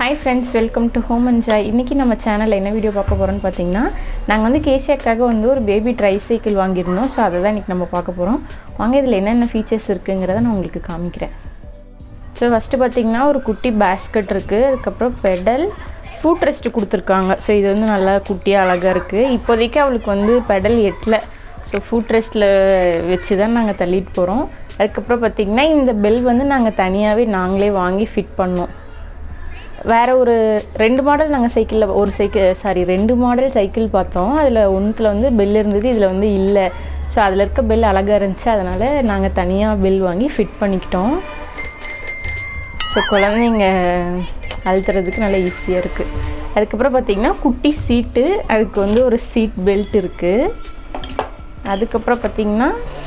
Hi friends welcome to home and joy இன்றைக்கி நம்ம சேனலில் என்ன வீடியோ பார்க்க போகிறோம்னு பார்த்தீங்கன்னா நாங்கள் வந்து கேஷியாக்காக வந்து ஒரு பேபி ட்ரை சைக்கிள் வாங்கியிருந்தோம் ஸோ அதை தான் இன்றைக்கி நம்ம பார்க்க போகிறோம் வாங்க இதில் என்னென்ன ஃபீச்சர்ஸ் இருக்குங்கிறத நான் உங்களுக்கு காமிக்கிறேன் ஸோ ஃபஸ்ட்டு பார்த்தீங்கன்னா ஒரு குட்டி பேஸ்கெட் இருக்குது அதுக்கப்புறம் பெடல் ஃபுட் ரெஸ்ட் கொடுத்துருக்காங்க ஸோ இது வந்து நல்லா குட்டியாக அழகாக இருக்குது இப்போதைக்கு அவளுக்கு வந்து பெடல் எட்டல ஸோ ஃபுட் ரெஸ்ட்டில் வச்சு தான் நாங்கள் தள்ளிட்டு போகிறோம் அதுக்கப்புறம் பார்த்திங்கன்னா இந்த பெல் வந்து நாங்கள் தனியாகவே நாங்களே வாங்கி ஃபிட் பண்ணோம் வேறு ஒரு ரெண்டு மாடல் நாங்கள் சைக்கிளில் ஒரு சைக்கிள் சாரி ரெண்டு மாடல் சைக்கிள் பார்த்தோம் அதில் ஒன்றுத்தில் வந்து பெல் இருந்தது இதில் வந்து இல்லை ஸோ அதில் இருக்க பெல் அழகாக இருந்துச்சு அதனால் நாங்கள் தனியாக பெல் வாங்கி ஃபிட் பண்ணிக்கிட்டோம் ஸோ குழந்தைங்க அழுத்துறதுக்கு நல்லா ஈஸியாக இருக்குது அதுக்கப்புறம் பார்த்திங்கன்னா குட்டி சீட்டு அதுக்கு வந்து ஒரு சீட் பெல்ட் இருக்குது அதுக்கப்புறம் பார்த்திங்கன்னா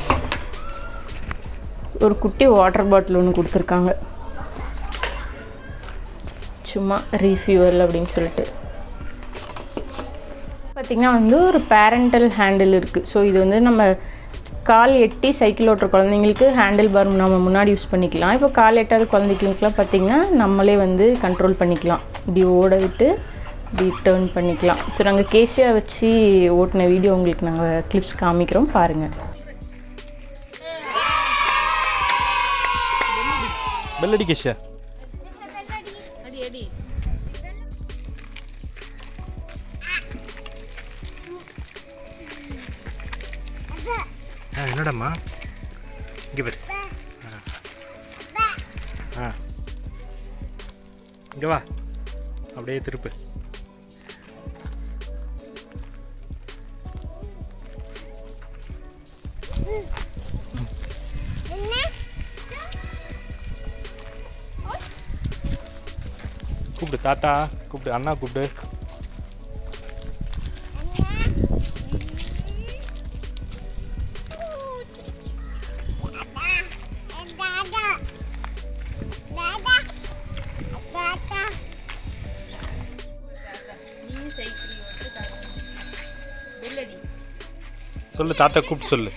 ஒரு குட்டி வாட்டர் பாட்டில் ஒன்று கொடுத்துருக்காங்க சும்மா ரீஃபியூவல் அப்படின்னு சொல்லிட்டு பார்த்திங்கன்னா வந்து ஒரு பேரண்டல் ஹேண்டில் இருக்குது ஸோ இது வந்து நம்ம கால் எட்டி சைக்கிள் ஓட்டுற குழந்தைங்களுக்கு ஹேண்டில் பார் நம்ம முன்னாடி யூஸ் பண்ணிக்கலாம் இப்போ கால் எட்டாத குழந்தைங்களுக்குலாம் பார்த்திங்கன்னா நம்மளே வந்து கண்ட்ரோல் பண்ணிக்கலாம் இப்படி ஓட விட்டு இப்படி டேர்ன் பண்ணிக்கலாம் ஸோ நாங்கள் கேஷியாக வச்சு ஓட்டின வீடியோ உங்களுக்கு நாங்கள் கிளிப்ஸ் காமிக்கிறோம் பாருங்கள் பெல்லடி கேஷா ஆ என்னடாம்மா இங்கே பேர் ஆ இங்கே வா அப்படியே திருப்பு கூப்பிடு தாத்தா கூப்பிடு அண்ணா கூப்பிடு சொல்லு தாத்தா கூப்பிட்டு சொல்லு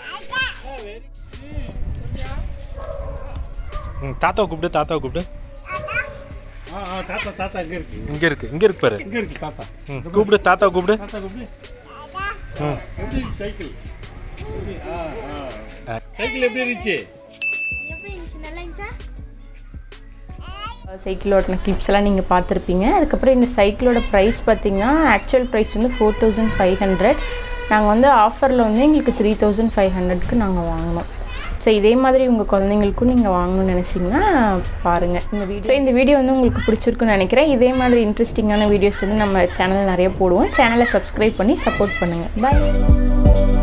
ம் தாத்தாவை கூப்பிடு தாத்தாவை கூப்பிடு ஆ ஆ தாத்தா தாத்தா இங்க இருக்கு இங்கே இருக்கு இங்கே இருக்கு பாரு இங்க இருக்கு தாத்தா ம் கூப்பிடு தாத்தாவை கூப்பிடு தாத்தா கூப்பிடு ம் எப்படி இருக்கு சைக்கிள் எப்படி? ஆ ஆ சைக்கிள் எப்படி இருந்துச்சு எப்படி இருந்துச்சு நல்லா இருந்துச்சா சைக்கிள் ஓட்டின கிளிப்ஸ் எல்லாம் நீங்கள் பார்த்துருப்பீங்க அதுக்கப்புறம் இந்த சைக்கிளோட ப்ரைஸ் பார்த்தீங்கன்னா ஆக்சுவல் ப்ரைஸ் வந்து ஃபோர் தௌசண்ட் ஃபைவ் ஹண்ட்ரட் நாங்கள் வந்து ஆஃபரில் வந்து எங்களுக்கு த்ரீ தௌசண்ட் ஃபைவ் ஹண்ட்ரட்க்கு நாங்கள் வாங்கினோம் ஸோ இதே மாதிரி உங்கள் குழந்தைங்களுக்கும் நீங்கள் வாங்கணும்னு நினச்சிங்கன்னா பாருங்கள் இந்த வீடியோ ஸோ இந்த வீடியோ வந்து உங்களுக்கு பிடிச்சிருக்குன்னு நினைக்கிறேன் இதே மாதிரி இன்ட்ரெஸ்டிங்கான வீடியோஸ் வந்து நம்ம சேனல் நிறைய போடுவோம் சேனலை சப்ஸ்கிரைப் பண்ணி சப்போர்ட் பண்ணுங்கள் பாய்